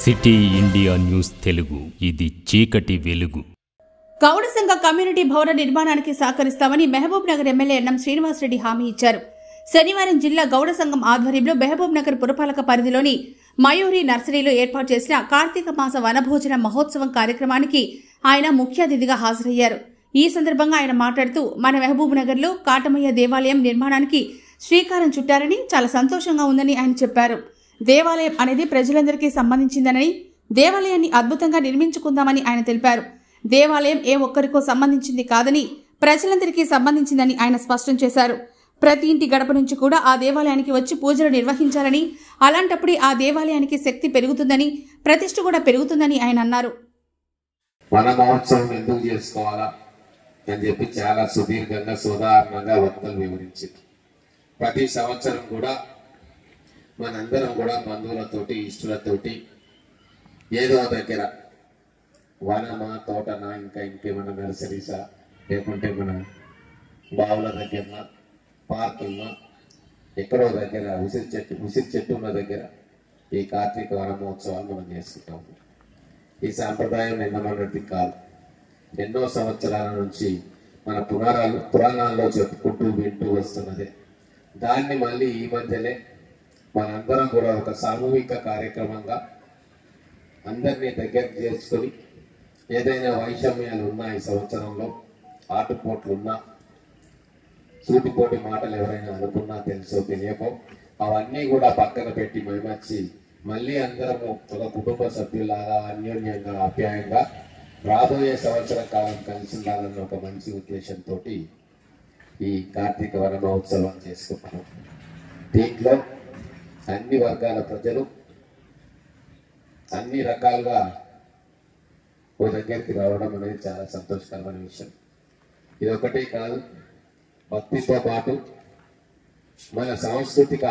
city India news Telugu ఇది చీకటి వెలుగు గౌడ సంఘ కమ్యూనిటీ భవన నిర్మాణానికి సహకరిస్తామని మహబూబ్ నగర్ ఎమ్మెల్యే ఎన్నం శ్రీనివాసరెడ్డి హామీ ఇచ్చారు శనివారం జిల్లా గౌడ సంఘం ఆధ్వర్యంలో మహబూబ్ నగర్ పురపాలక పరిధిలోని మయూరి నర్సరీలో ఏర్పాటు చేసిన కార్తీక మాస వనభోజన మహోత్సవం కార్యక్రమానికి ఆయన ముఖ్య అతిథిగా హాజరయ్యారు ఈ సందర్భంగా ఆయన మాట్లాడుతూ మన మహబూబ్ నగర్లో కాటమయ్య దేవాలయం నిర్మాణానికి శ్రీకారం చుట్టారని చాలా సంతోషంగా ఉందని ఆయన చెప్పారు దేవాలయం అనేది ప్రజలందరికీ సంబంధించిందనని దేవాలయాన్ని అద్భుతంగా నిర్మించుకుందామని ఆయన తెలిపారు దేవాలయం ఏ ఒక్కరికో సంబంధించింది కాదని ప్రజలందరికీ సంబంధించిందని ఆయన స్పష్టం చేశారు ప్రతి ఇంటి గడప నుంచి కూడా ఆ దేవాలయానికి వచ్చి పూజలు నిర్వహించాలని అలాంటప్పుడే ఆ దేవాలయానికి శక్తి పెరుగుతుందని ప్రతిష్ఠ కూడా పెరుగుతుందని ఆయన అన్నారు మన మహోత్సవం ఎందుకు చేసుకోవాలా అని చెప్పి చాలా సుదీర్ఘంగా సుధారణంగా వక్తలు వివరించింది ప్రతి సంవత్సరం కూడా మనందరం కూడా బంధువులతోటి ఇష్టలతోటి ఏదో దగ్గర వనమా తోటనా ఇంకా ఇంకేమైనా నర్సరీసా లేకుంటే మన బావుల దగ్గర పార్కుల్లో ఎక్కడో దగ్గర ఉసిరి చెట్టు ఉసిరి చెట్టు ఉన్న దగ్గర ఈ కార్తీక వన మహోత్సవాలు మనం చేసుకుంటాం ఈ సాంప్రదాయం నిన్నమన్నది కాదు ఎన్నో సంవత్సరాల నుంచి మన పురాణాలు పురాణాల్లో చెప్పుకుంటూ వింటూ వస్తున్నదే దాన్ని మళ్ళీ ఈ మధ్యనే మనందరం కూడా ఒక సామూహిక కార్యక్రమంగా అందరినీ దగ్గరికి చేర్చుకొని ఏదైనా వైషమ్యాలు ఉన్నా ఈ సంవత్సరంలో ఆటుపోట్లు ఉన్నా సూటిపోటి మాటలు ఎవరైనా అనుకున్నా తెలుసో తెలియకో అవన్నీ కూడా పక్కన పెట్టి మేమచ్చి మళ్ళీ అందరము ఒక కుటుంబ సభ్యులాగా అన్యోన్యంగా ఆప్యాయంగా రాబోయే సంవత్సర కాలం కలిసి ఉండాలన్న ఒక మంచి ఉద్దేశంతో ఈ కార్తీక వన మహోత్సవం చేసుకుంటున్నాం దీంట్లో అన్ని వర్గాల ప్రజలు అన్ని రకాలుగా ఓ దగ్గరికి రావడం అనేది చాలా సంతోషకరమైన విషయం ఇది ఒకటే కాదు భక్తితో పాటు మన సాంస్కృతిక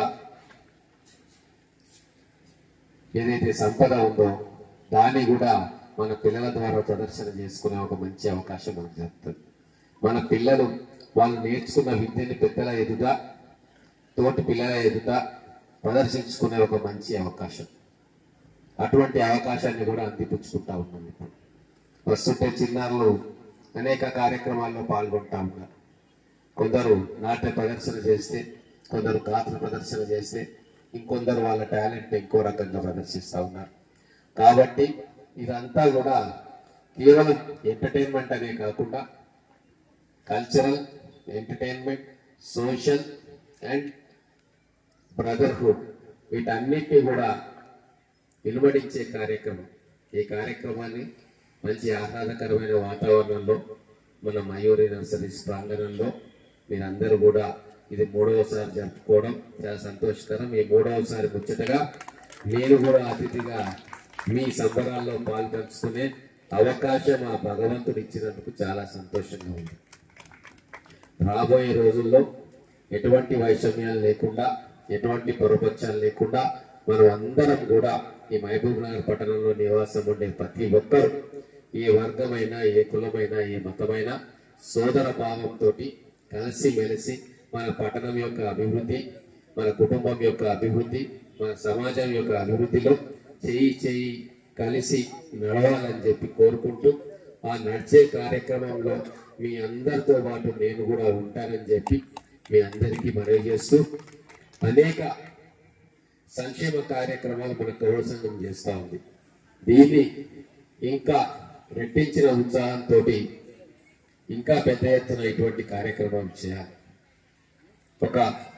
ఏదైతే సంపద ఉందో దాన్ని కూడా మన పిల్లల ద్వారా ప్రదర్శన చేసుకునే ఒక మంచి అవకాశం మనకు జరుగుతుంది మన పిల్లలు వాళ్ళు నేర్చుకున్న విద్యని పెద్దల ఎదుట తోటి పిల్లల ఎదుట ప్రదర్శించుకునే ఒక మంచి అవకాశం అటువంటి అవకాశాన్ని కూడా అందిపుచ్చుకుంటా ఉన్నాం ఇప్పుడు వస్తుంటే చిన్నారులు అనేక కార్యక్రమాల్లో పాల్గొంటా ఉన్నారు కొందరు నాట్య ప్రదర్శన చేస్తే కొందరు గాత్ర ప్రదర్శన చేస్తే ఇంకొందరు వాళ్ళ టాలెంట్ ఇంకో రకంగా ప్రదర్శిస్తూ ఉన్నారు కాబట్టి ఇదంతా కూడా కేవలం ఎంటర్టైన్మెంట్ అనే కాకుండా cultural entertainment social and brotherhood వీటన్నిటిని కూడా నిలబడించే కార్యక్రమం ఈ కార్యక్రమాన్ని మంచి ఆహ్లాదకరమైన వాతావరణంలో మన మయూరి నర్సరీస్ ప్రాంగణంలో మీరందరూ కూడా ఇది మూడవసారి జరుపుకోవడం చాలా సంతోషకరం ఈ మూడవసారి ముచ్చటగా నేను కూడా అతిథిగా మీ సంబరాల్లో పాల్పంచుకునే అవకాశం ఆ భగవంతుడు ఇచ్చినందుకు చాలా సంతోషంగా ఉంది రాబోయే రోజుల్లో ఎటువంటి వైషమ్యాలు లేకుండా ఎటువంటి పొరపక్షాలు లేకుండా మనం అందరం కూడా ఈ మహబూబ్ నగర్ పట్టణంలో నివాసం ఉండే ప్రతి ఒక్కరు ఏ వర్గమైనా ఏ కులమైనా ఏ మతమైనా సోదర భావంతో కలిసి మెలిసి మన పట్టణం యొక్క అభివృద్ధి మన కుటుంబం యొక్క అభివృద్ధి మన సమాజం యొక్క అభివృద్ధిలో చేయి చేయి కలిసి నడవాలని చెప్పి కోరుకుంటూ ఆ నడిచే కార్యక్రమంలో మీ అందరితో పాటు నేను కూడా ఉంటానని చెప్పి మీ అందరికీ మనవి చేస్తూ అనేక సంక్షేమ కార్యక్రమాలు మన గౌరవ సంఘం చేస్తూ ఉంది దీన్ని ఇంకా రెట్టించిన ఉత్సాహంతో ఇంకా పెద్ద ఎత్తున ఇటువంటి కార్యక్రమం చేయాలి ఒక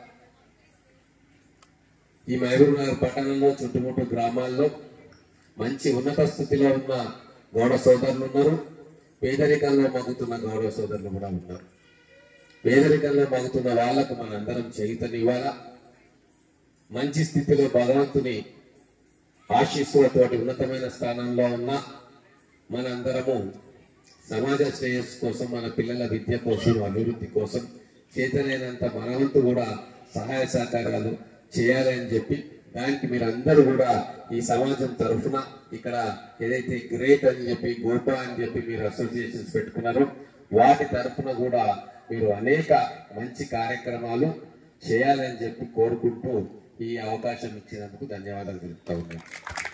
ఈ మహబూబ్ నగర్ పట్టణంలో చుట్టుముట్టు గ్రామాల్లో మంచి ఉన్నత స్థితిలో ఉన్న గౌడ సోదరులు ఉన్నారు పేదరికంలో మగ్గుతున్న గౌడ సోదరులు కూడా ఉన్నారు పేదరికంలో మగ్గుతున్న వాళ్లకు మనందరం చైతన్యవాలా మంచి స్థితిలో భగవంతుని ఆశీస్సులతోటి ఉన్నతమైన స్థానంలో ఉన్న మనందరము సమాజ శ్రేయస్సు కోసం మన పిల్లల విద్య కోసం అభివృద్ధి కోసం చేతనైనంత మనవంతు కూడా సహాయ సహకారాలు చేయాలని చెప్పి దానికి మీరు అందరూ కూడా ఈ సమాజం తరఫున ఇక్కడ ఏదైతే గ్రేట్ అని చెప్పి గోప అని చెప్పి మీరు అసోసియేషన్స్ పెట్టుకున్నారో వాటి తరఫున కూడా మీరు అనేక మంచి కార్యక్రమాలు చేయాలని చెప్పి కోరుకుంటూ ఈ అవకాశం ఇచ్చినందుకు ధన్యవాదాలు తెలుపుతా ఉన్నాను